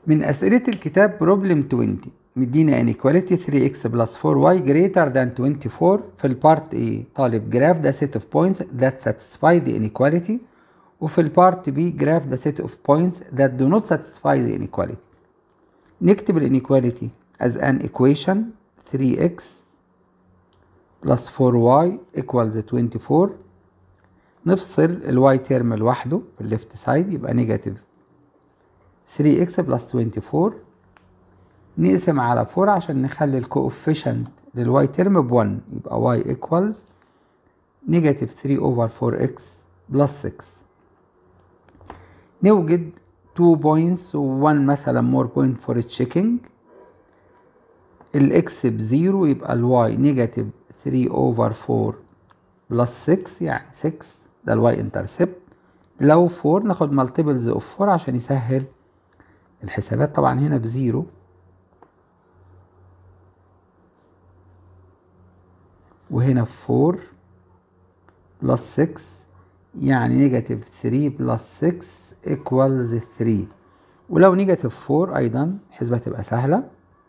من أسئلة الكتاب بروبلم 20 مدينا inequality 3x plus 4y greater than 24 في البارت A طالب graph the set of points that satisfy the inequality وفي البارت B graph the set of points that do not satisfy the inequality نكتب الانيكواليتي as an equation 3x plus 4y equals 24 نفصل الواي تيرم لوحده في الليفت سايد يبقى نيجاتيف 3x بلس 24 نقسم على 4 عشان نخلي الكوفيشنت للواي تيرم ب 1 يبقى y equals نيجاتيف 3 over 4x بلس 6 نوجد 2 points و 1 مثلا more point for checking الاكس بزيرو يبقى الواي نيجاتيف 3 over 4 بلس 6 يعني 6 ده الواي انترسبت لو 4 ناخد مالتيبلز اوف 4 عشان يسهل الحسابات طبعا هنا بزيرو وهنا 4 بلس 6 يعني نيجاتيف 3 بلس 6 ايكوالز 3 ولو نيجاتيف 4 ايضا الحسبة تبقى سهلة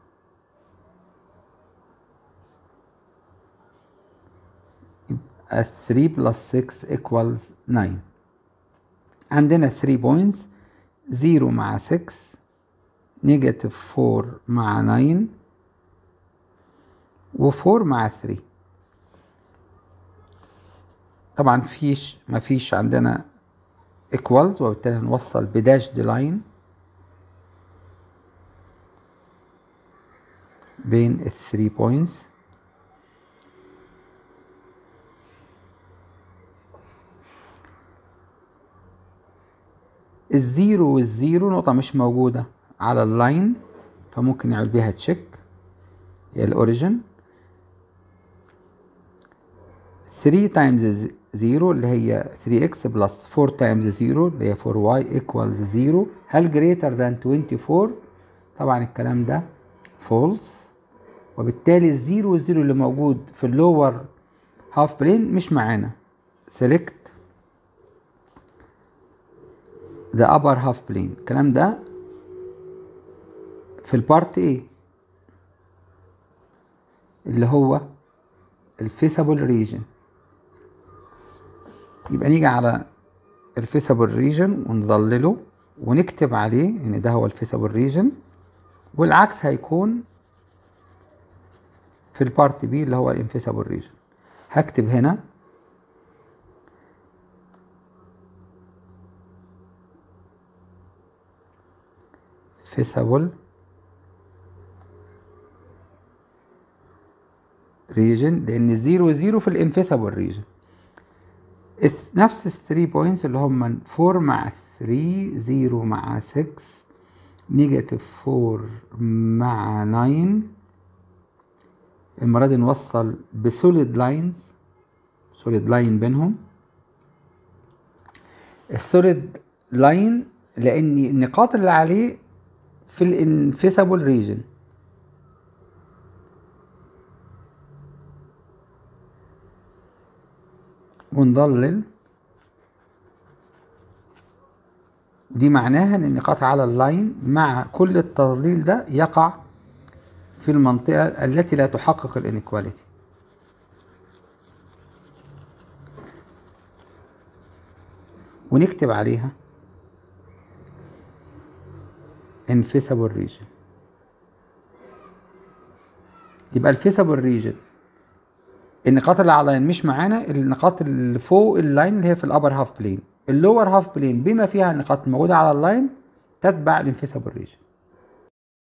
يبقى 3 بلس 6 equals 9 عندنا 3 points 0 مع 6 نيجاتيف 4 مع 9 و4 مع 3 طبعا فيش مفيش عندنا equals وبالتالي هنوصل بداش دي لاين بين ال 3 بوينتس الزيرو والزيرو نقطة مش موجودة على اللاين فممكن نعمل بيها تشيك هي الاوريجن 3 تايمز 0 اللي هي 3x بلس 4 تايمز 0 اللي هي 4y equals 0 هل greater than 24 طبعا الكلام ده false وبالتالي الزيرو والزيرو اللي موجود في اللور هاف بلين مش معانا select the upper half plane الكلام ده في البارت A اللي هو الفيسابل ريجن يبقى نيجي على الفيسابل ريجن ونظلله ونكتب عليه ان ده هو الفيسابل ريجن والعكس هيكون في البارت بي اللي هو الانفيسابل ريجن هكتب هنا فيسابل ريجن لان الزيرو زيرو في الانفيسابل ريجن نفس الثري بوينتس اللي هم 4 مع 3 0 مع 6 نيجاتيف 4 مع 9 المرة دي نوصل بسوليد لاينز سوليد لاين بينهم السوليد لاين لان النقاط اللي عليه في الانفيسابل ريجن ونضلل دي معناها ان النقاط على اللاين مع كل التضليل ده يقع في المنطقة التي لا تحقق الانيكواليتي ونكتب عليها invisible region يبقى الفيسابل ريجن النقاط اللي على اللاين مش معانا النقاط اللي فوق اللاين اللي هي في الابر هاف بلين اللور هاف بلين بما فيها النقاط الموجوده على اللاين تتبع الانفيسابل ريجن